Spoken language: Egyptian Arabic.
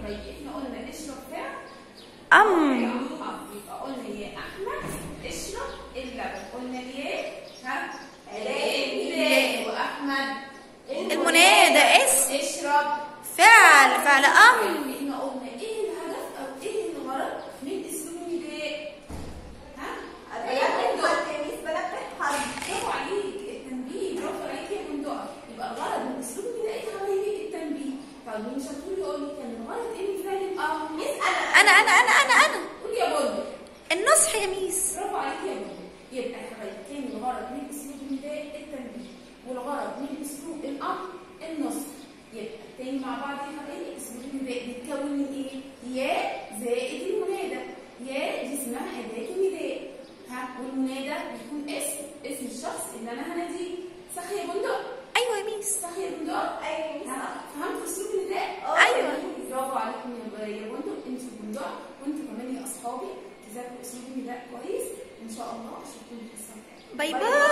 حبايبي احنا قلنا اشرب فعل أم يبقى قلنا يا احمد اشرب اللبن قلنا الياء ها النداء واحمد المنادى اس اشرب فعل فعل أم احنا قلنا ايه الهدف او ايه الغرض من اسلوب النداء ها برافو عليك التنبيه برافو عليك يا بندقة يبقى الغرض من اسلوب النداء يا حبايبي التنبيه طب مين شاطر يقول لي كان الغرض ايه من فعل الامر أنا أنا أنا أنا أنا قول يا بندق النصح يا ميس برافو عليك يا بابا يبقى يا حبايبي كان الغرض من اسلوب النداء التنبيه والغرض من اسلوب الامر النصح يبقى تاني مع بعض يا حبايبي اسلوب النداء بيتكون من ايه؟ ياء زائد المنادى ياء دي اسمها اداه النداء ها والمنادى بيكون اسم اسم الشخص اللي انا هناديه صح يا بندق؟ أيوة يا ميس صح يا بندق؟ ها، فهمت اسلوب النداء؟ أيوة. برافو عليكم يا يا بندق انتوا بندق وانتوا كمان يا اصحابي تذاكروا اسلوب النداء كويس ان شاء الله اشوفكم في الحصه الجايه باي باي